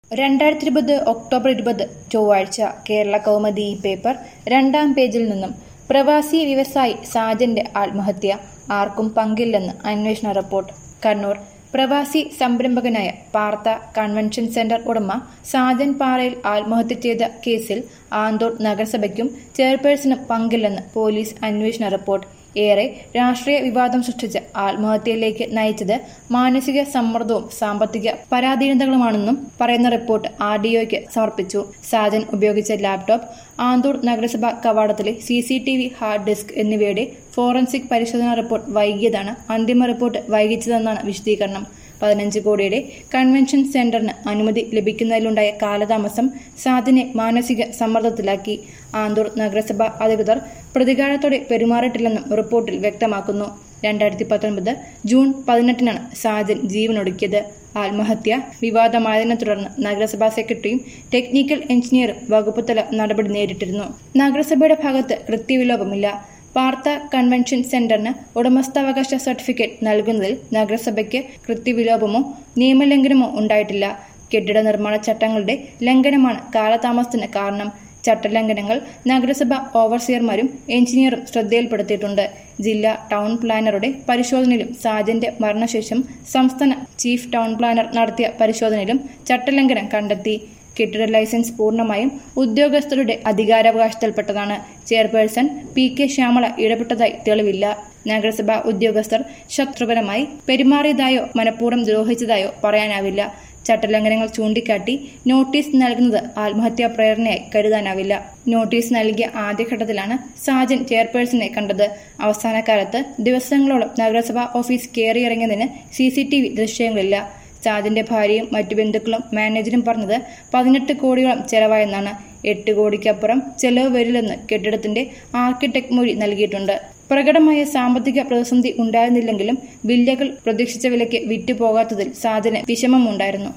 രണ്ടായിരത്തി ഇരുപത് ഒക്ടോബർ ഇരുപത് ചൊവ്വാഴ്ച കേരള കൗമുദി ഈ പേപ്പർ രണ്ടാം പേജിൽ നിന്നും പ്രവാസി വ്യവസായി സാജന്റെ ആത്മഹത്യ ആർക്കും പങ്കില്ലെന്ന് അന്വേഷണ റിപ്പോർട്ട് കണ്ണൂർ പ്രവാസി സംരംഭകനായ പാർത്ത കൺവെൻഷൻ സെന്റർ ഉടമ സാജൻ പാറയിൽ ആത്മഹത്യ ചെയ്ത കേസിൽ ആന്തൂർ നഗരസഭയ്ക്കും ചെയർപേഴ്സണും പങ്കില്ലെന്ന് പോലീസ് അന്വേഷണ റിപ്പോർട്ട് ഏറെ രാഷ്ട്രീയ വിവാദം സൃഷ്ടിച്ച് ആത്മഹത്യയിലേക്ക് നയിച്ചത് മാനസിക സമ്മർദ്ദവും സാമ്പത്തിക പരാധീനതകളുമാണെന്നും പറയുന്ന റിപ്പോർട്ട് ആർ ഡി ഒയ്ക്ക് സമർപ്പിച്ചു സാജൻ ഉപയോഗിച്ച ലാപ്ടോപ്പ് ആന്തൂർ നഗരസഭ കവാടത്തിലെ C C T V hard disk എന്നിവയുടെ ഫോറൻസിക് പരിശോധനാ റിപ്പോർട്ട് വൈകിയതാണ് അന്തിമ റിപ്പോർട്ട് വൈകിച്ചതെന്നാണ് വിശദീകരണം പതിനഞ്ച് കോടിയുടെ കൺവെൻഷൻ സെന്ററിന് അനുമതി ലഭിക്കുന്നതിലുണ്ടായ കാലതാമസം സാദിനെ മാനസിക സമ്മർദ്ദത്തിലാക്കി ആന്തൂർ നഗരസഭ അധികൃതർ പ്രതികാരത്തോടെ പെരുമാറിയിട്ടില്ലെന്നും റിപ്പോർട്ടിൽ വ്യക്തമാക്കുന്നു രണ്ടായിരത്തി പത്തൊൻപത് ജൂൺ പതിനെട്ടിനാണ് സാജൻ ജീവനൊടുക്കിയത് ആത്മഹത്യ വിവാദമായതിനെ തുടർന്ന് നഗരസഭാ സെക്രട്ടറിയും ടെക്നിക്കൽ എഞ്ചിനീയറും വകുപ്പുതല നടപടി നേരിട്ടിരുന്നു നഗരസഭയുടെ ഭാഗത്ത് കൃത്യവിലോപമില്ല വാർത്ത കൺവെൻഷൻ സെന്ററിന് ഉടമസ്ഥാവകാശ സർട്ടിഫിക്കറ്റ് നൽകുന്നതിൽ നഗരസഭയ്ക്ക് കൃത്യവിലോപമോ നിയമലംഘനമോ ഉണ്ടായിട്ടില്ല കെട്ടിട നിർമ്മാണ ചട്ടങ്ങളുടെ ലംഘനമാണ് കാലതാമസത്തിന് കാരണം ചട്ടലംഘനങ്ങൾ നഗരസഭ ഓവർസിയർമാരും എഞ്ചിനീയറും ശ്രദ്ധയിൽപ്പെടുത്തിയിട്ടുണ്ട് ജില്ലാ ടൗൺ പ്ലാനറുടെ പരിശോധനയിലും സാജന്റെ മരണശേഷം സംസ്ഥാന ചീഫ് ടൗൺ പ്ലാനർ നടത്തിയ പരിശോധനയിലും ചട്ടലംഘനം കണ്ടെത്തി കെട്ടിട ലൈസൻസ് പൂർണ്ണമായും ഉദ്യോഗസ്ഥരുടെ അധികാരാവകാശത്തിൽപ്പെട്ടതാണ് ചെയർപേഴ്സൺ പി കെ ശ്യാമള ഇടപെട്ടതായി തെളിവില്ല നഗരസഭാ ഉദ്യോഗസ്ഥർ ശത്രുപരമായി പെരുമാറിയതായോ മനഃപൂർവ്വം ദ്രോഹിച്ചതായോ പറയാനാവില്ല ചട്ടലംഘനങ്ങൾ ചൂണ്ടിക്കാട്ടി നോട്ടീസ് നൽകുന്നത് ആത്മഹത്യാ പ്രേരണയായി കരുതാനാവില്ല നോട്ടീസ് നൽകിയ ആദ്യഘട്ടത്തിലാണ് സാജൻ ചെയർപേഴ്സണെ കണ്ടത് അവസാന കാലത്ത് ദിവസങ്ങളോളം നഗരസഭാ ഓഫീസ് കയറിയിറങ്ങിയതിന് സി സി ടി വി ദൃശ്യങ്ങളില്ല സാദിന്റെ ഭാര്യയും മറ്റു ബന്ധുക്കളും മാനേജരും പറഞ്ഞത് പതിനെട്ട് കോടിയോളം ചെലവായെന്നാണ് എട്ട് കോടിക്കപ്പുറം ചെലവ് വരില്ലെന്ന് കെട്ടിടത്തിന്റെ ആർക്കിടെക്ട് മൊഴി നൽകിയിട്ടുണ്ട് പ്രകടമായ സാമ്പത്തിക പ്രതിസന്ധി ഉണ്ടായിരുന്നില്ലെങ്കിലും വില്ലകൾ പ്രതീക്ഷിച്ച വിലയ്ക്ക് വിറ്റുപോകാത്തതിൽ സാദിന് വിഷമമുണ്ടായിരുന്നു